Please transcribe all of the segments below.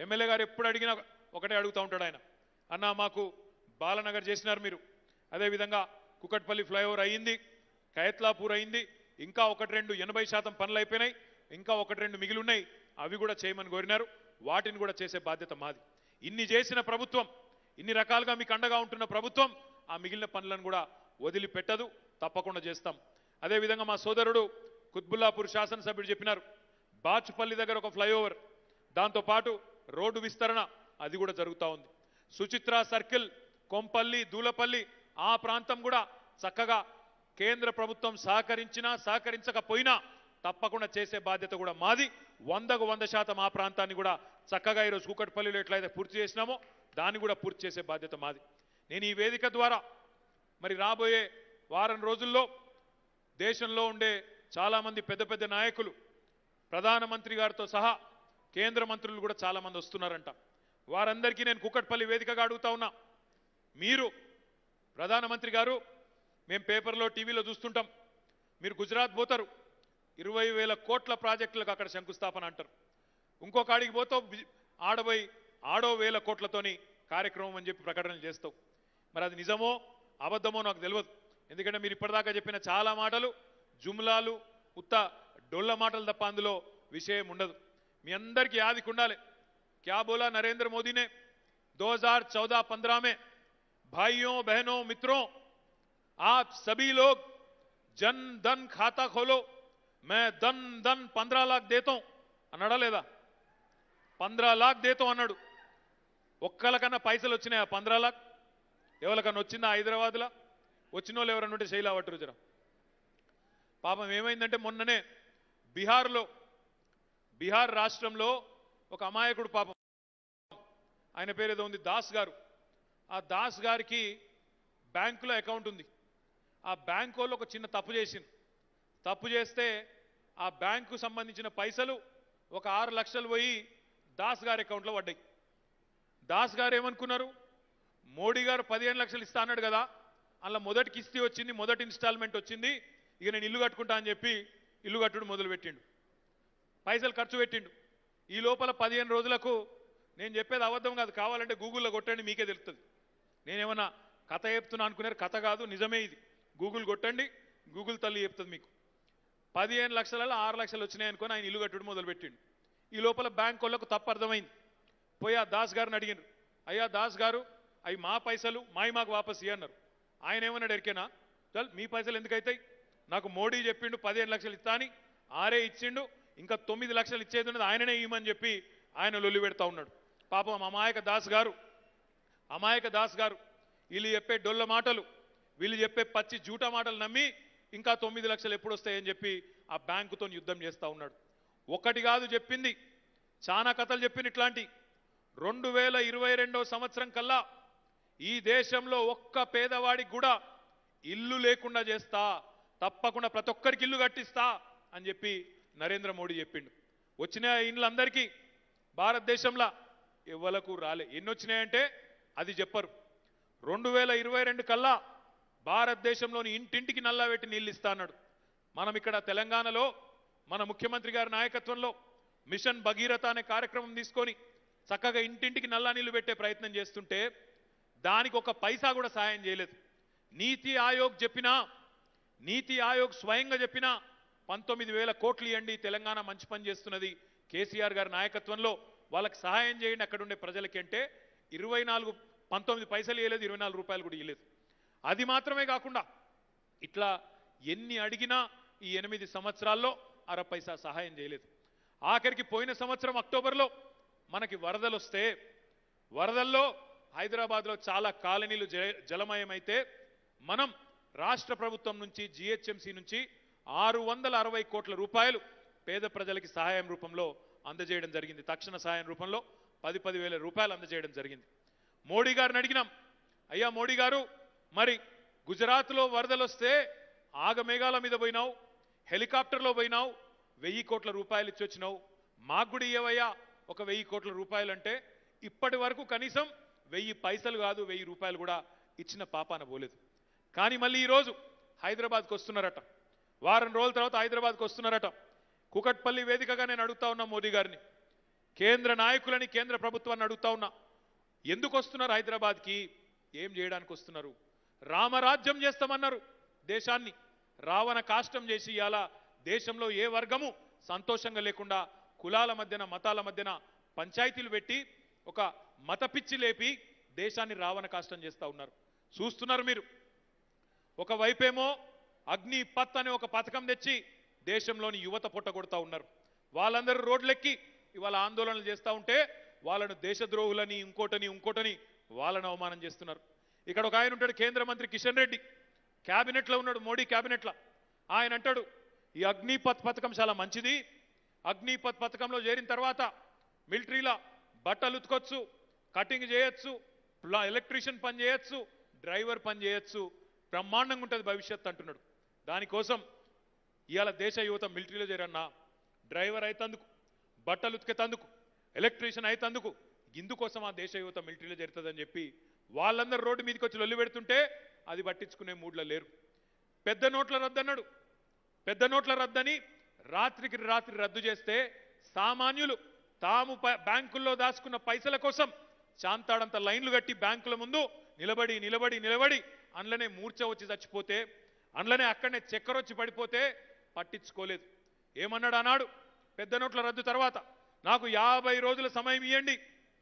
MLA గారు ఎప్పుడు అడిగినా ఒకటే అడుగుతూ ఉంటాడు ఆయన అన్న మాకు బాలనగర్ చేసినారు మీరు అదేవిధంగా కుకట్పల్లి ఫ్లైఓవర్ అయ్యింది కయత్లాపూర్ అయింది ఇంకా ఒకటి రెండు ఎనభై శాతం పనులు అయిపోయినాయి ఇంకా ఒకటి రెండు మిగిలి ఉన్నాయి అవి కూడా చేయమని కోరినారు వాటిని కూడా చేసే బాధ్యత మాది ఇన్ని చేసిన ప్రభుత్వం ఇన్ని రకాలుగా మీకు అండగా ఉంటున్న ప్రభుత్వం ఆ మిగిలిన పనులను కూడా వదిలిపెట్టదు తప్పకుండా చేస్తాం అదేవిధంగా మా సోదరుడు కుత్బుల్లాపూర్ శాసనసభ్యుడు చెప్పినారు బాచుపల్లి దగ్గర ఒక ఫ్లైఓవర్ దాంతోపాటు రోడ్డు విస్తరణ అది కూడా జరుగుతూ ఉంది సుచిత్ర సర్కిల్ కొంపల్లి దూలపల్లి ఆ ప్రాంతం కూడా చక్కగా కేంద్ర ప్రభుత్వం సహకరించినా సహకరించకపోయినా తప్పకుండా చేసే బాధ్యత కూడా మాది వందకు వంద శాతం ఆ ప్రాంతాన్ని కూడా చక్కగా ఈరోజు కూకట్పల్లిలో ఎట్లయితే పూర్తి చేసినామో దాన్ని కూడా పూర్తి చేసే బాధ్యత మాది నేను ఈ వేదిక ద్వారా మరి రాబోయే వారం రోజుల్లో దేశంలో ఉండే చాలామంది పెద్ద పెద్ద నాయకులు ప్రధానమంత్రి గారితో సహా కేంద్ర మంత్రులు కూడా చాలామంది వస్తున్నారంట వారందరికీ నేను కుక్కట్పల్లి వేదికగా అడుగుతా ఉన్నా మీరు ప్రధానమంత్రి గారు మేము పేపర్లో టీవీలో చూస్తుంటాం మీరు గుజరాత్ పోతారు ఇరవై వేల కోట్ల ప్రాజెక్టులకు అక్కడ శంకుస్థాపన అంటారు ఇంకొక ఆడికి పోతావు బి- ఆడబోయి ఆడో వేల కోట్లతోని కార్యక్రమం అని చెప్పి ప్రకటనలు చేస్తావు మరి అది నిజమో అబద్ధమో నాకు తెలియదు ఎందుకంటే మీరు ఇప్పటిదాకా చెప్పిన చాలా మాటలు జుమ్లాలు ఉత్త డొల్ల మాటలు తప్ప అందులో విషయం ఉండదు మీ అందరికీ యాదికి ఉండాలి क्या बोला नरेंद्र मोदी ने 2014-15 में भाइयों बहनों मित्रों आप सभी लोग जन धन खाता खोलो मैं धन धन पंद्रह लाख देता हूं అన్నాడా లేదా పంద్రా లాక్ దేతో అన్నాడు ఒక్కలకన్నా పైసలు వచ్చినాయా పంద్రా లాక్ ఎవరికన్నా వచ్చిందా హైదరాబాద్లో వచ్చిన వాళ్ళు ఎవరన్నా ఉంటే శైలా పట్టురు జర పాపం ఏమైందంటే మొన్ననే బీహార్లో బీహార్ రాష్ట్రంలో ఒక అమాయకుడు పాపం ఆయన పేరు ఏదో ఉంది దాస్ గారు ఆ దాస్ గారికి బ్యాంకులో అకౌంట్ ఉంది ఆ బ్యాంకు వాళ్ళు ఒక చిన్న తప్పు చేసింది తప్పు చేస్తే ఆ బ్యాంకు సంబంధించిన పైసలు ఒక ఆరు లక్షలు పోయి దాస్ గారి అకౌంట్లో పడ్డాయి దాస్ గారు ఏమనుకున్నారు మోడీ గారు పదిహేను లక్షలు ఇస్తా అన్నాడు కదా అలా మొదటి కిస్తీ వచ్చింది మొదటి ఇన్స్టాల్మెంట్ వచ్చింది ఇక నేను ఇల్లు కట్టుకుంటా అని చెప్పి ఇల్లు కట్టుడు మొదలు పెట్టిండు పైసలు ఖర్చు పెట్టిండు ఈ లోపల పదిహేను రోజులకు నేను చెప్పేది అబద్ధం కాదు కావాలంటే గూగుల్లో కొట్టండి మీకే తెలుస్తుంది నేనేమన్నా కథ చెప్తున్నా అనుకున్నారు కథ కాదు నిజమే ఇది గూగుల్ కొట్టండి గూగుల్ తల్లి చెప్తుంది మీకు పదిహేను లక్షలలో ఆరు లక్షలు వచ్చినాయి అనుకొని ఆయన ఇల్లు కట్టుడు మొదలుపెట్టిండు ఈ లోపల బ్యాంక్ వాళ్ళకు తప్పు అర్థమైంది పోయి ఆ దాస్ గారిని అడిగినారు అయ్యా దాస్ గారు అవి మా పైసలు మాయి మాకు వాపస్ ఇయ్య అన్నారు ఆయన ఏమన్నాడు ఎరికేనా చల్ మీ పైసలు ఎందుకైతాయి నాకు మోడీ చెప్పిండు పదిహేను లక్షలు ఇస్తా అని ఆరే ఇచ్చిండు ఇంకా తొమ్మిది లక్షలు ఇచ్చేది ఉన్నది ఆయననే ఇవ్వమని చెప్పి ఆయన లొల్లి పెడతా ఉన్నాడు పాపం అమాయక దాస్ గారు అమాయక దాస్ గారు వీళ్ళు చెప్పే డొల్ల మాటలు వీళ్ళు చెప్పే పచ్చి జూటా మాటలు నమ్మి ఇంకా తొమ్మిది లక్షలు ఎప్పుడు వస్తాయని చెప్పి ఆ బ్యాంకుతో యుద్ధం చేస్తా ఉన్నాడు ఒకటి కాదు చెప్పింది చాలా కథలు చెప్పిన ఇట్లాంటి రెండు వేల ఇరవై రెండో సంవత్సరం కల్లా ఈ దేశంలో ఒక్క పేదవాడికి కూడా ఇల్లు లేకుండా చేస్తా తప్పకుండా ప్రతి ఒక్కరికి ఇల్లు కట్టిస్తా అని చెప్పి నరేంద్ర మోడీ చెప్పిండు వచ్చిన ఇండ్లందరికీ భారతదేశంలో ఎవ్వలకు రాలే ఎన్ని వచ్చినాయంటే అది చెప్పరు రెండు వేల ఇరవై రెండు కల్లా భారతదేశంలోని ఇంటింటికి నల్లా పెట్టి నీళ్ళు ఇస్తా అన్నాడు మనం ఇక్కడ తెలంగాణలో మన ముఖ్యమంత్రి గారి నాయకత్వంలో మిషన్ భగీరథ అనే కార్యక్రమం తీసుకొని చక్కగా ఇంటింటికి నల్లా నీళ్లు పెట్టే ప్రయత్నం చేస్తుంటే దానికి ఒక పైసా కూడా సాయం చేయలేదు నీతి ఆయోగ్ చెప్పినా నీతి ఆయోగ్ స్వయంగా చెప్పినా పంతొమ్మిది వేల కోట్లు ఇవ్వండి తెలంగాణ మంచి పని చేస్తున్నది కేసీఆర్ గారి నాయకత్వంలో వాళ్ళకి సహాయం చేయండి అక్కడ ఉండే ప్రజలకి అంటే ఇరవై నాలుగు పంతొమ్మిది పైసలు ఇవ్వలేదు ఇరవై నాలుగు రూపాయలు కూడా ఇవ్వలేదు అది మాత్రమే కాకుండా ఇట్లా ఎన్ని అడిగినా ఈ ఎనిమిది సంవత్సరాల్లో అర పైసా సహాయం చేయలేదు ఆఖరికి పోయిన సంవత్సరం అక్టోబర్లో మనకి వరదలు వస్తే వరదల్లో హైదరాబాద్లో చాలా కాలనీలు జ- జలమయమైతే మనం రాష్ట్ర ప్రభుత్వం నుంచి జిహెచ్ఎంసీ నుంచి ఆరు వందల అరవై కోట్ల రూపాయలు పేద ప్రజలకి సహాయం రూపంలో అందజేయడం జరిగింది తక్షణ సహాయం రూపంలో పది పది వేల రూపాయలు అందజేయడం జరిగింది మోడీ గారిని అడిగినాం అయ్యా మోడీ గారు మరి గుజరాత్లో వరదలు వస్తే ఆగమేఘాల మీద పోయినావు హెలికాప్టర్లో పోయినావు వెయ్యి కోట్ల రూపాయలు ఇచ్చి వచ్చినావు మాకు కూడా ఇయ్యవయ్యా ఒక వెయ్యి కోట్ల రూపాయలు అంటే ఇప్పటి వరకు కనీసం వెయ్యి పైసలు కాదు వెయ్యి రూపాయలు కూడా ఇచ్చిన పాపాన పోలేదు కానీ మళ్ళీ ఈరోజు హైదరాబాద్కి వస్తున్నారట వారం రోజుల తర్వాత హైదరాబాద్కి వస్తున్నారట కుకట్పల్లి వేదికగా నేను అడుగుతా ఉన్నా మోదీ గారిని కేంద్ర నాయకులని కేంద్ర ప్రభుత్వాన్ని అడుగుతా ఉన్నా ఎందుకు వస్తున్నారు హైదరాబాద్కి ఏం చేయడానికి వస్తున్నారు రామరాజ్యం చేస్తామన్నారు దేశాన్ని రావణ కాష్టం చేసి ఇవాళ దేశంలో ఏ వర్గము సంతోషంగా లేకుండా కులాల మధ్యన మతాల మధ్యన పంచాయతీలు పెట్టి ఒక మత పిచ్చి లేపి దేశాన్ని రావణ కాష్టం చేస్తా ఉన్నారు చూస్తున్నారు మీరు ఒకవైపేమో అగ్ని పత్ అనే ఒక పథకం తెచ్చి దేశంలోని యువత పొట్టగొడతా ఉన్నారు వాళ్ళందరూ రోడ్లెక్కి ఇవాళ ఆందోళనలు చేస్తూ ఉంటే వాళ్ళను దేశద్రోహులని ఇంకోటని ఇంకోటని వాళ్ళను అవమానం చేస్తున్నారు ఇక్కడ ఒక ఆయన ఉంటాడు కేంద్ర మంత్రి కిషన్ రెడ్డి క్యాబినెట్లో ఉన్నాడు మోడీ క్యాబినెట్లో ఆయన అంటాడు ఈ అగ్నిపత్ పథకం చాలా మంచిది అగ్నిపత్ పథకంలో చేరిన తర్వాత మిలిటరీలో బట్టలు ఉతుకొచ్చు కటింగ్ చేయొచ్చు ప్లా- ఎలక్ట్రీషియన్ పని చేయొచ్చు డ్రైవర్ పని చేయొచ్చు బ్రహ్మాండంగా ఉంటుంది భవిష్యత్ అంటున్నాడు దానికోసం ఇవాళ దేశ యువత మిలిటరీలో చేరన్నా డ్రైవర్ అయితందుకు బట్టలు ఉతికేతందుకు ఎలక్ట్రీషియన్ అయితందుకు ఇందుకోసం ఆ దేశ యువత మిలిటరీలో చేరుతుందని చెప్పి వాళ్ళందరూ రోడ్డు మీదకి వచ్చి లొల్లి పెడుతుంటే అది పట్టించుకునే మూడ్లో లేరు పెద్ద నోట్ల రద్దు అన్నాడు పెద్ద నోట్ల రద్దని రాత్రికి రాత్రి రద్దు చేస్తే సామాన్యులు తాము ప- బ్యాంకుల్లో దాచుకున్న పైసల కోసం చాంతాడంత లైన్లు కట్టి బ్యాంకుల ముందు నిలబడి నిలబడి నిలబడి అందులోనే మూర్ఛ వచ్చి చచ్చిపోతే అందులోనే అక్కడనే చక్కెర వచ్చి పడిపోతే పట్టించుకోలేదు ఏమన్నాడు అన్నాడు పెద్ద నోట్ల రద్దు తర్వాత నాకు యాభై రోజుల సమయం ఇవ్వండి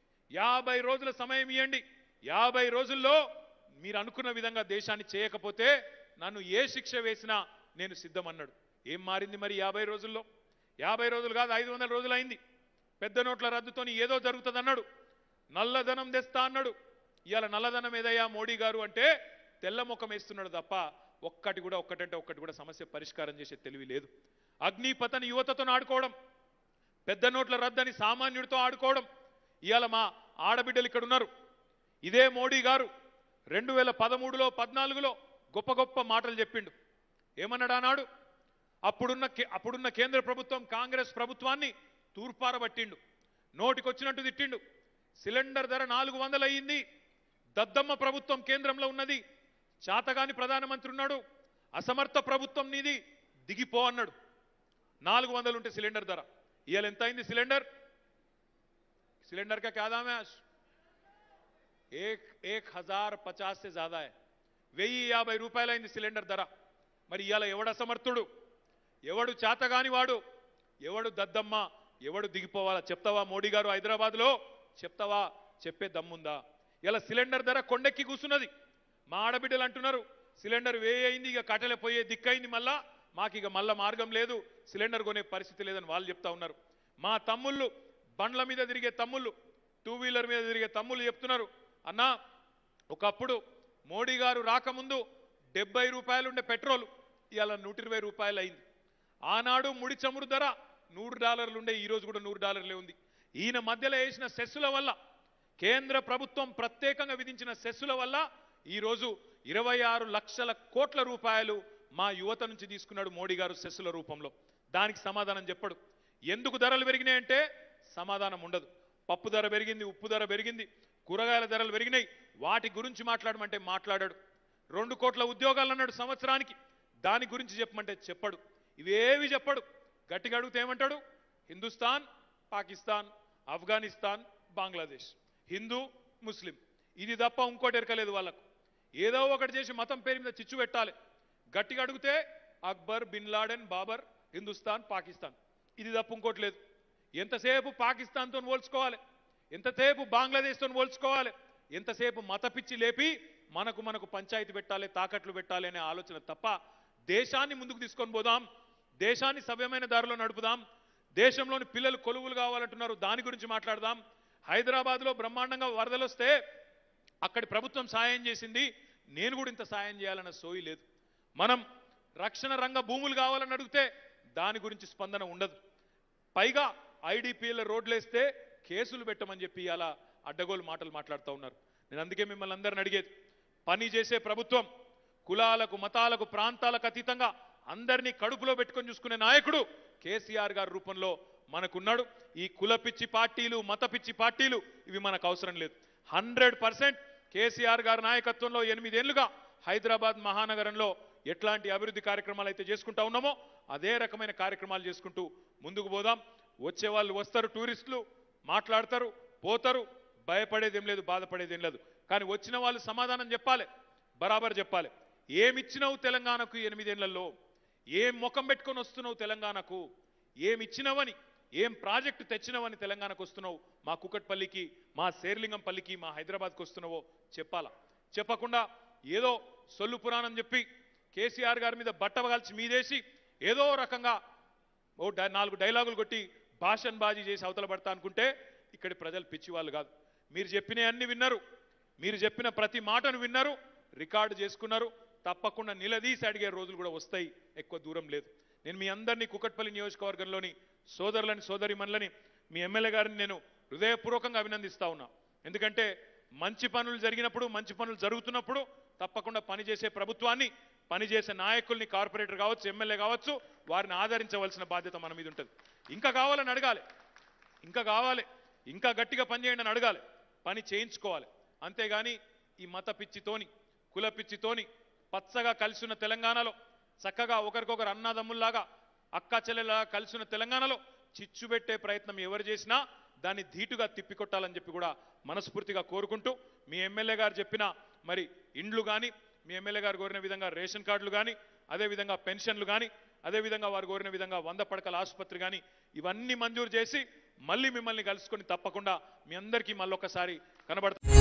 యాభై రోజుల సమయం ఇవ్వండి యాభై రోజుల్లో మీరు అనుకున్న విధంగా దేశాన్ని చేయకపోతే నన్ను ఏ శిక్ష వేసినా నేను సిద్ధమన్నాడు ఏం మారింది మరి యాభై రోజుల్లో యాభై రోజులు కాదు ఐదు వందల రోజులు అయింది పెద్ద నోట్ల రద్దుతోని ఏదో జరుగుతుంది అన్నాడు నల్లధనం తెస్తా అన్నాడు ఇవాళ నల్లధనం ఏదయ్యా మోడీ గారు అంటే తెల్ల ముఖం వేస్తున్నాడు తప్ప ఒక్కటి కూడా ఒక్కటంటే ఒక్కటి కూడా సమస్య పరిష్కారం చేసే తెలివి లేదు అగ్నిపతని యువతతో ఆడుకోవడం పెద్ద నోట్ల రద్దని సామాన్యుడితో ఆడుకోవడం ఇవాళ మా ఆడబిడ్డలు ఇక్కడ ఉన్నారు ఇదే మోడీ గారు రెండు వేల పదమూడులో పద్నాలుగులో గొప్ప గొప్ప మాటలు చెప్పిండు ఏమన్నాడు ఆనాడు అప్పుడున్న కే- అప్పుడున్న కేంద్ర ప్రభుత్వం కాంగ్రెస్ ప్రభుత్వాన్ని తూర్పారబట్టిండు నోటికొచ్చినట్టు తిట్టిండు సిలిండర్ ధర నాలుగు వందలు అయ్యింది దద్దమ్మ ప్రభుత్వం కేంద్రంలో ఉన్నది చాతగాని ప్రధానమంత్రి ఉన్నాడు అసమర్థ ప్రభుత్వం నీది దిగిపో అన్నాడు నాలుగు వందలు ఉంటే సిలిండర్ ధర ఇవాళ ఎంత అయింది సిలిండర్ सिलेंडर का क्या दाम है आज एक एक हजार पचास से ज्यादा है వెయ్యి యాభై రూపాయలైంది సిలిండర్ ధర మరి ఇవాళ ఎవడు అసమర్థుడు ఎవడు చేతగాని వాడు ఎవడు దద్దమ్మ ఎవడు దిగిపోవాలా చెప్తావా మోడీ గారు హైదరాబాద్లో చెప్తావా చెప్పే దమ్ముందా ఇలా సిలిండర్ ధర కొండెక్కి కూసున్నది మా ఆడబిడ్డలు అంటున్నారు సిలిండర్ వేయి అయింది ఇక కట్టెల పోయే దిక్కయింది మళ్ళా మాకు ఇక మళ్ళా మార్గం లేదు సిలిండర్ కొనే పరిస్థితి లేదని వాళ్ళు చెప్తా ఉన్నారు మా తమ్ముళ్ళు బండ్ల మీద తిరిగే తమ్ముళ్ళు టూ వీలర్ మీద తిరిగే తమ్ముళ్ళు చెప్తున్నారు అన్నా ఒకప్పుడు మోడీ గారు రాకముందు డెబ్బై రూపాయలు ఉండే పెట్రోల్ ఇవాళ నూట ఇరవై రూపాయలు అయింది ఆనాడు ముడి చమురు ధర నూరు డాలర్లు ఉండే ఈ రోజు కూడా నూరు డాలర్లే ఉంది ఈయన మధ్యలో వేసిన సెస్సుల వల్ల కేంద్ర ప్రభుత్వం ప్రత్యేకంగా విధించిన సెస్సుల వల్ల ఈ రోజు ఇరవై ఆరు లక్షల కోట్ల రూపాయలు మా యువత నుంచి తీసుకున్నాడు మోడీ గారు సెస్సుల రూపంలో దానికి సమాధానం చెప్పడు ఎందుకు ధరలు పెరిగినాయంటే సమాధానం ఉండదు పప్పు ధర పెరిగింది ఉప్పు ధర పెరిగింది కూరగాయల ధరలు పెరిగినాయి వాటి గురించి మాట్లాడమంటే మాట్లాడాడు రెండు కోట్ల ఉద్యోగాలు అన్నాడు సంవత్సరానికి దాని గురించి చెప్పమంటే చెప్పడు ఇవేవి చెప్పడు గట్టిగా అడిగితే ఏమంటాడు హిందుస్థాన్ పాకిస్తాన్ ఆఫ్ఘనిస్తాన్ బంగ్లాదేశ్ హిందూ ముస్లిం ఇది తప్ప ఇంకోటి ఎరకలేదు వాళ్ళకు ఏదో ఒకటి చేసి మతం పేరు మీద చిచ్చు పెట్టాలి గట్టిగా అడిగితే అక్బర్ బిన్ లాడెన్ బాబర్ హిందుస్థాన్ పాకిస్తాన్ ఇది తప్ప ఇంకోటి లేదు ఎంతసేపు పాకిస్తాన్తో పోల్చుకోవాలి ఎంతసేపు బంగ్లాదేశ్తో పోల్చుకోవాలి ఎంతసేపు మత పిచ్చి లేపి మనకు మనకు పంచాయతీ పెట్టాలి తాకట్లు పెట్టాలి అనే ఆలోచన తప్ప దేశాన్ని ముందుకు తీసుకొని పోదాం దేశాన్ని సవ్యమైన దారిలో నడుపుదాం దేశంలోని పిల్లలు కొలువులు కావాలంటున్నారు దాని గురించి మాట్లాడదాం హైదరాబాద్లో బ్రహ్మాండంగా వరదలు వస్తే అక్కడి ప్రభుత్వం సాయం చేసింది నేను కూడా ఇంత సాయం చేయాలన్న సోయి లేదు మనం రక్షణ రంగ భూములు కావాలని అడిగితే దాని గురించి స్పందన ఉండదు పైగా ఐడిపిఎల్ రోడ్లేస్తే కేసులు పెట్టమని చెప్పి అలా అడ్డగోలు మాటలు మాట్లాడుతూ ఉన్నారు నేను అందుకే మిమ్మల్ని అందరిని అడిగేది పని చేసే ప్రభుత్వం కులాలకు మతాలకు ప్రాంతాలకు అతీతంగా అందరినీ కడుపులో పెట్టుకొని చూసుకునే నాయకుడు కేసీఆర్ గారి రూపంలో మనకున్నాడు ఈ కుల పిచ్చి పార్టీలు మత పిచ్చి పార్టీలు ఇవి మనకు అవసరం లేదు హండ్రెడ్ పర్సెంట్ కేసీఆర్ గారి నాయకత్వంలో ఎనిమిదేళ్లుగా హైదరాబాద్ మహానగరంలో ఎట్లాంటి అభివృద్ధి కార్యక్రమాలు అయితే చేసుకుంటా ఉన్నామో అదే రకమైన కార్యక్రమాలు చేసుకుంటూ ముందుకు పోదాం వచ్చే వాళ్ళు వస్తారు టూరిస్టులు మాట్లాడతారు పోతారు భయపడేదేం లేదు బాధపడేదేం లేదు కానీ వచ్చిన వాళ్ళు సమాధానం చెప్పాలి బరాబర్ చెప్పాలి ఏమిచ్చినావు తెలంగాణకు ఈ ఎనిమిదేళ్లలో ఏం ముఖం పెట్టుకొని వస్తున్నావు తెలంగాణకు ఏమిచ్చినవని ఏం ప్రాజెక్టు తెచ్చినవని తెలంగాణకు వస్తున్నావు మా కుకట్పల్లికి మా శేర్లింగంపల్లికి మా హైదరాబాద్కి వస్తున్నావో చెప్పాలా చెప్పకుండా ఏదో సొల్లు పురాణం చెప్పి కేసీఆర్ గారి మీద బట్ట కాల్చి మీదేసి ఏదో రకంగా ఓ డై- నాలుగు డైలాగులు కొట్టి భాషన్ బాజీ చేసి అవతల పడతా అనుకుంటే ఇక్కడి ప్రజలు పిచ్చి వాళ్ళు కాదు మీరు చెప్పిన అన్ని విన్నారు మీరు చెప్పిన ప్రతి మాటను విన్నారు రికార్డు చేసుకున్నారు తప్పకుండా నిలదీసి అడిగే రోజులు కూడా వస్తాయి ఎక్కువ దూరం లేదు నేను మీ అందరినీ కుకట్పల్లి నియోజకవర్గంలోని సోదరులని సోదరిమణులని మీ ఎమ్మెల్యే గారిని నేను హృదయపూర్వకంగా అభినందిస్తా ఉన్నా ఎందుకంటే మంచి పనులు జరిగినప్పుడు మంచి పనులు జరుగుతున్నప్పుడు తప్పకుండా పనిచేసే ప్రభుత్వాన్ని పనిచేసే నాయకుల్ని కార్పొరేటర్ కావచ్చు ఎమ్మెల్యే కావచ్చు వారిని ఆదరించవలసిన బాధ్యత మన మీద ఉంటుంది ఇంకా కావాలని అడగాలి ఇంకా కావాలి ఇంకా గట్టిగా పనిచేయండి అని అడగాలి పని చేయించుకోవాలి అంతేగాని ఈ మత పిచ్చితోని కుల పిచ్చితోని పచ్చగా కలిసి ఉన్న తెలంగాణలో చక్కగా ఒకరికొకరు అన్నదమ్ముల్లాగా అక్క చెల్లెలాగా కలిసి ఉన్న తెలంగాణలో చిచ్చు పెట్టే ప్రయత్నం ఎవరు చేసినా దాన్ని ధీటుగా తిప్పికొట్టాలని చెప్పి కూడా మనస్ఫూర్తిగా కోరుకుంటూ మీ ఎమ్మెల్యే గారు చెప్పిన మరి ఇండ్లు కానీ మీ ఎమ్మెల్యే గారు కోరిన విధంగా రేషన్ కార్డులు కానీ అదేవిధంగా పెన్షన్లు కానీ అదేవిధంగా వారు కోరిన విధంగా వంద పడకల ఆసుపత్రి కానీ ఇవన్నీ మంజూరు చేసి మళ్ళీ మిమ్మల్ని కలుసుకొని తప్పకుండా మీ అందరికీ మళ్ళొకసారి కనబడుతుంది